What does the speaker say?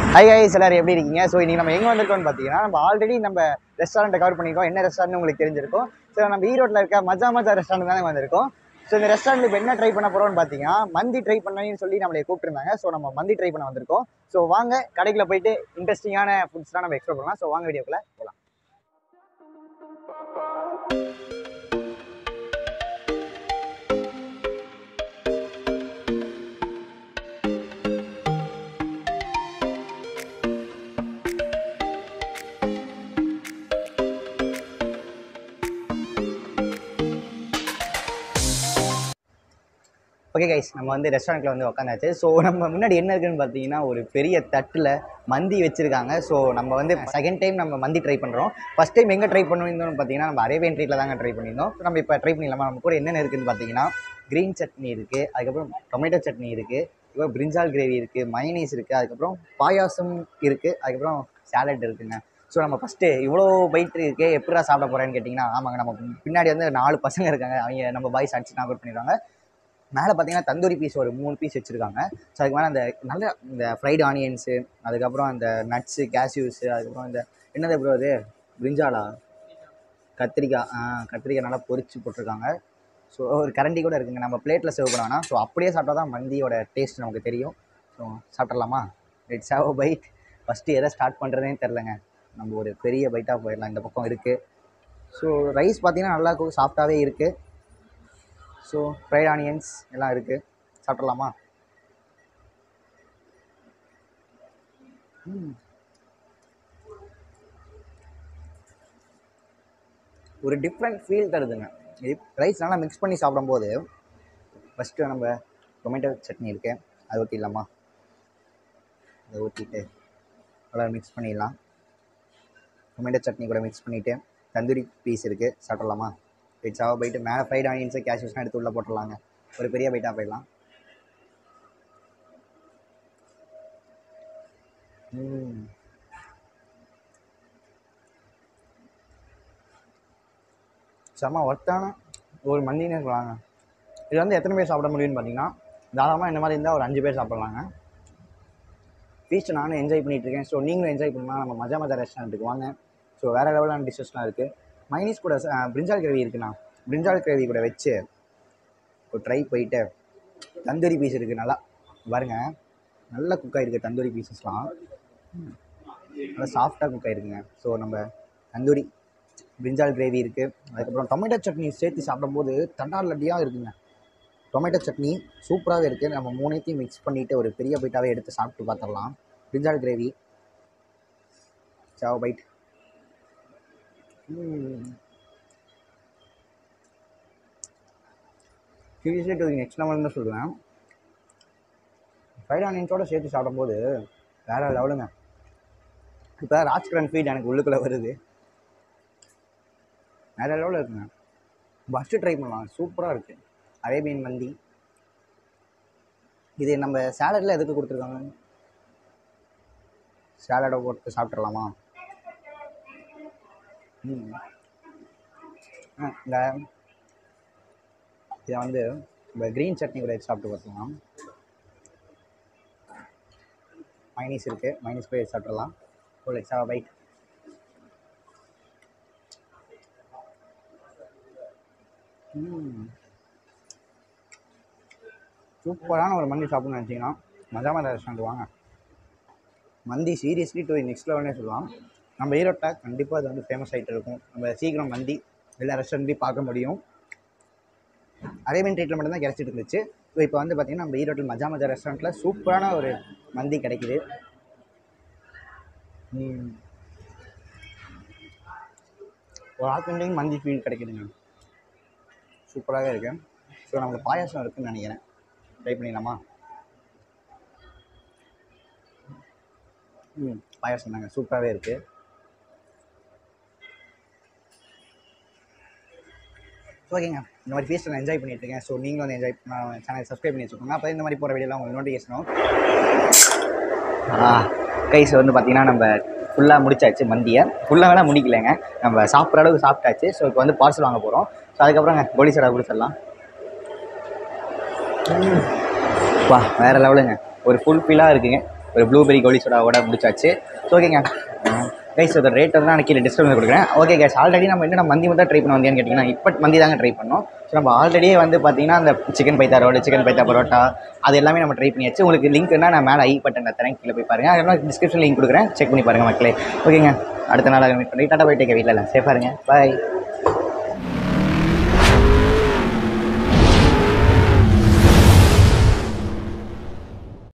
Hi guys எல்லாரும் எப்படி இருக்கீங்க ஸோ இன்னைக்கு நம்ம எங்கே வந்திருக்கோம்னு பார்த்தீங்கன்னா நம்ம ஆல்ரெடி நம்ம ரெஸ்டாரண்ட்டை கவர் பண்ணியிருக்கோம் என்ன ரெஸ்டாரண்ட் உங்களுக்கு தெரிஞ்சிருக்கும் ஸோ நம்ம ஈரோட்டில் இருக்க மஜா மஜா ரெஸ்டாரண்ட் தானே வந்திருக்கோம் ஸோ இந்த ரெஸ்டாரண்ட் இப்போ என்ன ட்ரை பண்ண போகிறோம்னு பார்த்தீங்கன்னா மந்தி ட்ரை பண்ணணும்னு சொல்லி நம்மளை கூப்பிட்டுருந்தாங்க ஸோ நம்ம மந்தி ட்ரை பண்ண வந்திருக்கோம் ஸோ வாங்க கடைக்குள்ள போயிட்டு இன்ட்ரெஸ்டிங்கான ஃபுட்ஸ்லாம் நம்ம எக்ஸ்ப்ளோர் பண்ணலாம் ஸோ வாங்க வீடியோக்குள்ள போகலாம் ஓகே கைஸ் நம்ம வந்து ரெஸ்டாரண்ட்டில் வந்து உட்காந்தாச்சு ஸோ நம்ம முன்னாடி என்ன இருக்குன்னு பார்த்தீங்கன்னா ஒரு பெரிய தட்டில் மந்தி வச்சுருக்காங்க ஸோ நம்ம வந்து செகண்ட் டைம் நம்ம மந்தி ட்ரை பண்ணுறோம் ஃபஸ்ட் டைம் எங்கே ட்ரை பண்ணியிருந்தோம்னு பார்த்தீங்கன்னா நம்ம அரேபியன் ட்ரீட்டில் தாங்க ட்ரை பண்ணியிருந்தோம் So, நம்ம இப்போ ட்ரை பண்ணிடலாமா நம்ம கூட என்னென்ன இருக்குன்னு பார்த்தீங்கன்னா க்ரீன் சட்னி இருக்குது அதுக்கப்புறம் டொமேட்டோ சட்னி இருக்குது இப்போ பிரிஞ்சால் கிரேவி இருக்குது மைனீஸ் இருக்குது அதுக்கப்புறம் பாயாசம் இருக்குது அதுக்கப்புறம் சாலட் இருக்குங்க ஸோ நம்ம ஃபஸ்ட்டு இவ்வளோ பைட் இருக்கு எப்படிடா சாப்பிட போகிறேன்னு கேட்டிங்கன்னா ஆமாங்க நம்ம பின்னாடி வந்து நாலு பசங்க இருக்காங்க அவங்க நம்ம பாய்ஸ் அடிச்சு நாக் அவுட் பண்ணிடுவாங்க மேலே பார்த்தீங்கன்னா தந்தூரி பீஸ் ஒரு மூணு பீஸ் வச்சுருக்காங்க ஸோ அதுக்கு மேலே அந்த நல்ல இந்த ஃப்ரைடு ஆனியன்ஸு அதுக்கப்புறம் அந்த நட்ஸு கேஷ்யூஸு அதுக்கப்புறம் இந்த என்னது ப்ரோ அது பிரிஞ்சாலா கத்திரிக்காய் ஆ கத்திரிக்காய் நல்லா பொரிச்சு போட்டிருக்காங்க ஸோ ஒரு கரண்டி கூட இருக்குங்க நம்ம பிளேட்டில் சர்வ் பண்ண வேணாம் ஸோ அப்படியே சாப்பிட்டா தான் மந்தியோட டேஸ்ட் நமக்கு தெரியும் ஸோ சாப்பிட்றலாமா இட்ஸ் ஹாவ் பைட் ஃபஸ்ட்டு எதை ஸ்டார்ட் பண்ணுறதுனே தெரிலங்க நம்ம ஒரு பெரிய பைட்டாக போயிடலாம் இந்த பக்கம் இருக்குது ஸோ ரைஸ் பார்த்தீங்கன்னா நல்லா சாஃப்டாகவே இருக்குது ஸோ ஃப்ரைட் ஆனியன்ஸ் எல்லாம் இருக்குது சாப்பிட்றலாமா ம். ஒரு டிஃப்ரெண்ட் ஃபீல் தருதுங்க இது ரைஸ் நல்லா மிக்ஸ் பண்ணி சாப்பிடும்போது ஃபஸ்ட்டு நம்ம டொமேட்டோ சட்னி இருக்கு அது ஊற்றிடலாமா அதை ஊற்றிட்டு நல்லா மிக்ஸ் பண்ணிடலாம் டொமேட்டோ சட்னி கூட மிக்ஸ் பண்ணிவிட்டு தந்தூரி பீஸ் இருக்குது சாப்பிட்றலாமா இட்ஸாக போயிட்டு மேலே ஃப்ரைட் ஆனியன்ஸு கேஷ்யூஸ்லாம் எடுத்து உள்ளே போட்டுடலாங்க ஒரு பெரிய பைட்டாக போயிடலாம் ம். செம்ம ஒர்த்தான ஒரு மந்தினே சொல்லலாங்க இது வந்து எத்தனை பேர் சாப்பிட முடியும்னு பார்த்தீங்கன்னா தாராளமாக இந்த மாதிரி இருந்தால் ஒரு அஞ்சு பேர் சாப்பிட்லாங்க ஃபீஸ்ட்டை நானும் என்ஜாய் பண்ணிட்டு இருக்கேன் ஸோ நீங்களும் என்ஜாய் பண்ணலாம் நம்ம மஜா மஜா ரெஸ்டாரண்ட்டுக்கு வாங்க ஸோ வேறு லெவலான டிஷ்ஷஸ்லாம் இருக்குது மைனீஸ் கூட ச- பிரிஞ்சால் கிரேவி இருக்குண்ணா பிரிஞ்சால் கிரேவி கூட வச்சு ஒரு ட்ரை போயிட்டு தந்தூரி பீஸ் இருக்குது நல்லா பாருங்க நல்லா குக் ஆகிருக்கு தந்தூரி பீசஸ்லாம் நல்லா சாஃப்டாக குக் ஆகிருக்குங்க ஸோ நம்ம தந்தூரி பிரிஞ்சால் கிரேவி இருக்குது அதுக்கப்புறம் டொமேட்டோ சட்னி சேர்த்து சாப்பிடும்போது தண்டா லட்டியாக இருக்குங்க டொமேட்டோ சட்னி சூப்பராகவே இருக்குது நம்ம மூணைத்தையும் மிக்ஸ் பண்ணிவிட்டு ஒரு பெரிய பைட்டாகவே எடுத்து சாப்பிட்டு பார்த்துடலாம் பிரிஞ்சால் கிரேவி சாவ் bite seriously to next level தான் சொல்லுவேன் ஃப்ரைட் ஆனியன்ஸோட சேர்த்து சாப்பிடும்போது வேறு லெவலுங்க இப்போ ராஜ்கிரண் ஃபீட் எனக்கு உள்ளுக்குள்ளே வருது வேறு லெவலில் இருக்குங்க ஃபஸ்ட்டு ட்ரை பண்ணலாம் சூப்பராக இருக்குது அரேபியன் மந்தி இது நம்ம சேலடில் எதுக்கு கொடுத்துருக்காங்க சேலடை போட்டு சாப்பிட்றலாமா ம் ஆ, இந்த இதை வந்து இந்த க்ரீன் சட்னி கூட வச்சு சாப்பிட்டு பார்த்துக்கலாம் மைனீஸ் இருக்குது மைனீஸ் கூட வச்சு சாப்பிட்றலாம் ஒரு எக்ஸ்ட்ரா பைட் சூப்பரான ஒரு மந்தி சாப்பிட்ணும்னு நினச்சிங்கன்னா மஜா மஜா ரெஸ்டாரண்ட் வாங்க மந்தி சீரியஸ்லி டு நெக்ஸ்ட் லெவல்னே சொல்லலாம் நம்ம ஈரோட்டில் கண்டிப்பாக அது வந்து ஃபேமஸ் ஆகிட்டு இருக்கும் நம்ம சீக்கிரம் மந்தி எல்லா ரெஸ்டாரண்ட்லையும் பார்க்க முடியும் அரேபியன் ட்ரீட்டில் மட்டும்தான் கிடச்சிட்டு இருந்துச்சு ஸோ இப்போ வந்து பார்த்திங்கன்னா நம்ம ஈரோட்டில் மஜா மஜா ரெஸ்டாரண்ட்டில் சூப்பரான ஒரு மந்தி கிடைக்குது ம். ஒரு ஆத்தென்டிக் மந்தி ஃபீல் கிடைக்குதுங்க சூப்பராகவே இருக்கு ஸோ நமக்கு பாயாசம் இருக்குன்னு நினைக்கிறேன் ட்ரை பண்ணிடலாமா ம் பாயாசம் தாங்க சூப்பராகவே இருக்குது ஓகேங்க இந்த மாதிரி ஃபீஸ்ட் நான் என்ஜாய் பண்ணிட்டு இருக்கேன் ஸோ நீங்களும் வந்து என்ஜாய் சேனல் சப்ஸ்கிரைப் பண்ணி வச்சுக்கோங்க அப்போ இந்த மாதிரி போகிற வீடியோலாம் உங்களுக்கு நோட்டிஃபிகேஷனும் கைஸ் வந்து பார்த்தீங்கன்னா நம்ம ஃபுல்லாக முடிச்சாச்சு மந்தியை ஃபுல்லாக வேணால் முடிக்கலைங்க நம்ம சாப்பிட்ற அளவுக்கு சாப்பிட்டாச்சு ஸோ இப்போ வந்து பார்சல் வாங்க போகிறோம் ஸோ அதுக்கப்புறங்க கோலி சடா கொடுத்துடலாம் வா வேறு லெவலுங்க ஒரு ஃபுல் ஃபீலாக இருக்குங்க ஒரு ப்ளூபெரி கோலி சோடாவோட முடிச்சாச்சு ஸோ ஓகேங்க கைஸ் அதோட ரேட் வந்து நான் கீழே டிஸ்கவுண்ட் கொடுக்குறேன் ஓகே கேஸ் ஆல்ரெடி நம்ம என்ன மந்தி மட்டும் ட்ரை பண்ண வந்தேன்னு கேட்டிங்கன்னா இப்போ மந்தி தாங்க ட்ரை பண்ணோம் ஸோ நம்ம ஆல்ரெடியே வந்து பார்த்தீங்கன்னா அந்த சிக்கன் பைத்தா ரோடு சிக்கன் பைத்தா பரோட்டா அது எல்லாமே நம்ம ட்ரை பண்ணியாச்சு உங்களுக்கு லிங்க்னா நான் மேலே ஐ பட்டன் தரேன் கீழே போய் பாருங்கள் அதெல்லாம் டிஸ்கிரிப்ஷன் லிங்க் கொடுக்குறேன் செக் பண்ணி பாருங்கள் மக்களே ஓகேங்க அடுத்த நாள் மீட் பண்ணி டாட்டா போய் டேக்க வீட்டில் சேஃபாக இருங்க பாய்